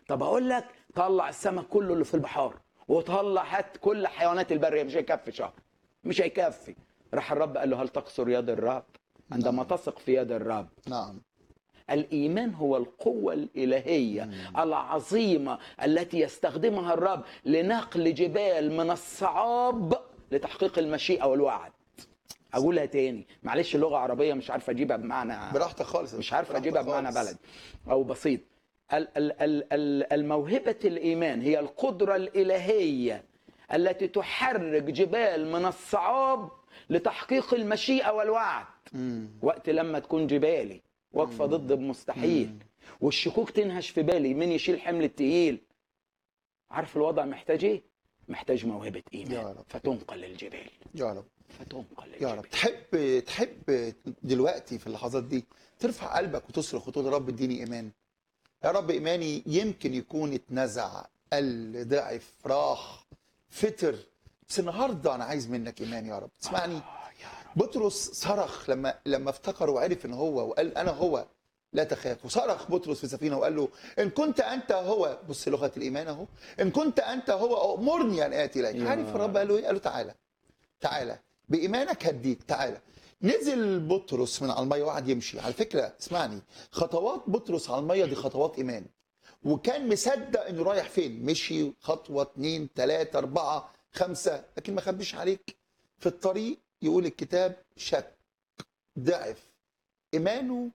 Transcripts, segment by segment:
طب اقول لك طلع السمك كله اللي في البحار وطلع هات كل حيوانات البريه مش هيكفي شهر مش هيكفي راح الرب قال له هل تقصر يد الرب عندما تثق في يد الرب نعم الايمان هو القوه الالهيه العظيمه التي يستخدمها الرب لنقل جبال من الصعاب لتحقيق المشيئه والوعد اقولها تاني معلش لغه عربيه مش عارف اجيبها بمعنى براحتك خالص مش عارف براحتك اجيبها بمعنى خالص. بلد او بسيط ال- ال- ال- ال- الموهبه الايمان هي القدره الالهيه التي تحرك جبال من الصعاب لتحقيق المشيئه والوعد مم. وقت لما تكون جبالي واقفه ضد المستحيل والشكوك تنهش في بالي مين يشيل حمل التقيل عارف الوضع محتاج ايه محتاج موهبه يا ايمان رب. فتنقل الجبال يا رب فتنقل يا الجبال رب تحب تحب دلوقتي في اللحظات دي ترفع قلبك وتصرخ وتقول يا رب اديني ايمان يا رب ايماني يمكن يكون اتنزع قل ضعف راح فتر بس النهارده انا عايز منك ايمان يا رب تسمعني آه يا رب. بطرس صرخ لما لما افتكر وعرف ان هو وقال انا هو لا تخاف وصرخ بطرس في السفينه وقال له ان كنت انت هو بص لغه الايمان اهو ان كنت انت هو امرني ان اتي اليك يا عارف الرب قال له ايه قال له تعالى تعالى بايمانك هديك تعالى نزل بطرس من على الميه وقعد يمشي على فكره اسمعني خطوات بطرس على الميه دي خطوات ايمان وكان مصدق انه رايح فين مشي خطوه اتنين تلاته اربعه خمسه لكن ما خبيش عليك في الطريق يقول الكتاب شك ضعف ايمانه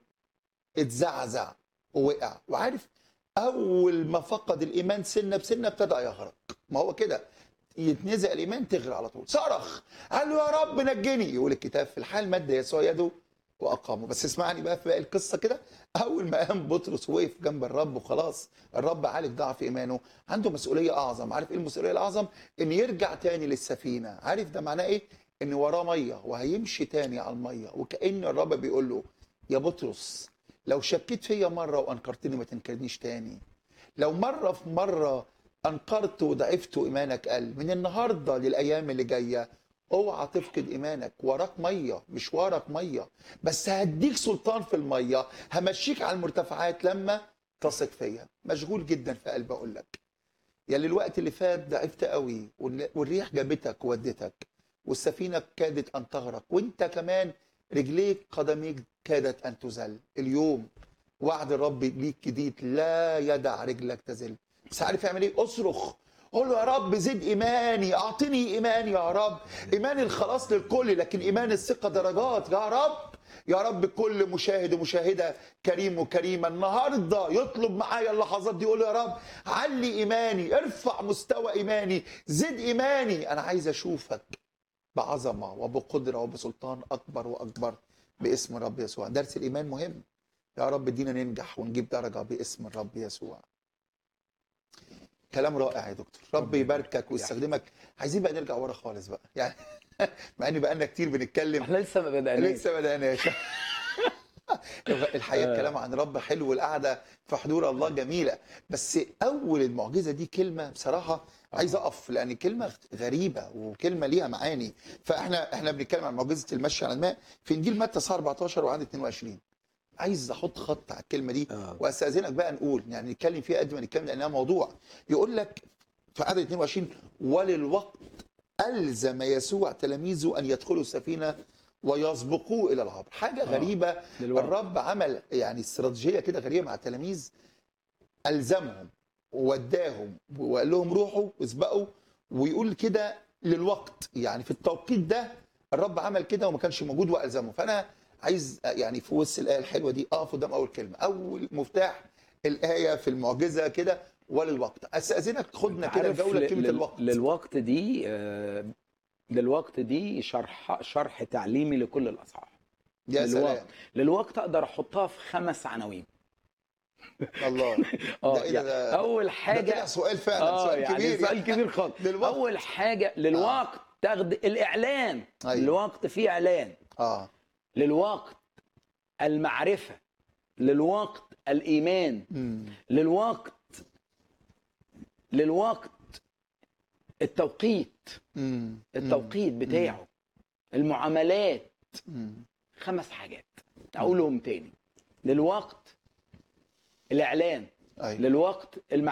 اتزعزع ووقع وعارف اول ما فقد الايمان سنه بسنه ابتدى يغرق ما هو كده يتنزع الايمان تغرق على طول صرخ قال له يا رب نجني يقول الكتاب في الحال مد يسوع يده واقامه بس اسمعني بقى في باقي القصه كده اول ما قام بطرس وقف جنب الرب وخلاص الرب عالج ضعف ايمانه عنده مسؤوليه اعظم عارف ايه المسؤوليه الاعظم ان يرجع تاني للسفينه عارف ده معناه ايه ان وراه ميه وهيمشي تاني على الميه وكان الرب بيقول له يا بطرس لو شكيت فيا مره وانكرتني ما تنكرنيش تاني لو مره في مره انكرت وضعفت وايمانك قل من النهارده للايام اللي جايه اوعى تفقد ايمانك وراك ميه مشوارك ميه بس هديك سلطان في الميه همشيك على المرتفعات لما تثق فيا مشغول جدا في قلبي اقول لك يا اللي الوقت اللي فات ضعفت قوي والن- والريح جابتك وودتك والسفينه كادت ان تغرق وانت كمان رجليك قدميك كادت ان تزل اليوم وعد الرب ليك جديد لا يدع رجلك تزل بس عارف يعمل ايه اصرخ قول له يا رب زد ايماني اعطني ايماني يا رب ايمان الخلاص للكل لكن ايمان الثقه درجات يا رب يا رب كل مشاهد ومشاهده كريم وكريمه النهارده يطلب معايا اللحظات دي يقول له يا رب علي ايماني ارفع مستوى ايماني زد ايماني انا عايز اشوفك بعظمه وبقدره وبسلطان اكبر واكبر باسم الرب يسوع درس الايمان مهم يا رب ادينا ننجح ونجيب درجه باسم الرب يسوع كلام رائع يا دكتور رب ربنا يباركك يبارك. ويستخدمك عايزين بقى نرجع ورا خالص بقى يعني مع ان بقالنا كتير بنتكلم احنا لسه ما بدأناش لسه ما بدأناش الحقيقه آه. الكلام عن رب حلو والقعده في حضور الله جميله بس اول المعجزه دي كلمه بصراحه عايز اقف لان كلمه غريبه وكلمه ليها معاني فاحنا احنا بنتكلم عن معجزه المشي على الماء في انجيل متى صار 14 وعدد 22 عايز احط خط على الكلمه دي آه. واستاذنك بقى نقول يعني نتكلم فيها قد ما نتكلم لانها موضوع يقول لك في عدد 22 وللوقت الزم يسوع تلاميذه ان يدخلوا السفينه ويسبقوه الى العبر حاجه آه. غريبه للوقت. الرب عمل يعني استراتيجيه كده غريبه مع التلاميذ الزمهم ووداهم وقال لهم روحوا اسبقوا ويقول كده للوقت يعني في التوقيت ده الرب عمل كده وما كانش موجود والزمه فانا عايز يعني في وسط الايه الحلوه دي اقف قدام اول كلمه اول مفتاح الايه في المعجزه كده وللوقت استاذنك خدنا أنت كده عارف جوله ل- كلمه لل- الوقت للوقت دي آه، للوقت دي شرح شرح تعليمي لكل الاصحاح يا للوقت سلام للوقت اقدر احطها في خمس عناوين الله اه ده إيه ده- يعني ده- اول ده حاجه طلع سؤال فعلا اه سؤال يعني كبير سؤال كبير خالص للوقت. اول حاجه للوقت تاخد الاعلان أيوة. للوقت فيه اعلان اه للوقت المعرفه للوقت الايمان امم للوقت للوقت التوقيت امم التوقيت بتاعه المعاملات امم خمس حاجات اقولهم تاني للوقت الاعلان ايوه للوقت المع...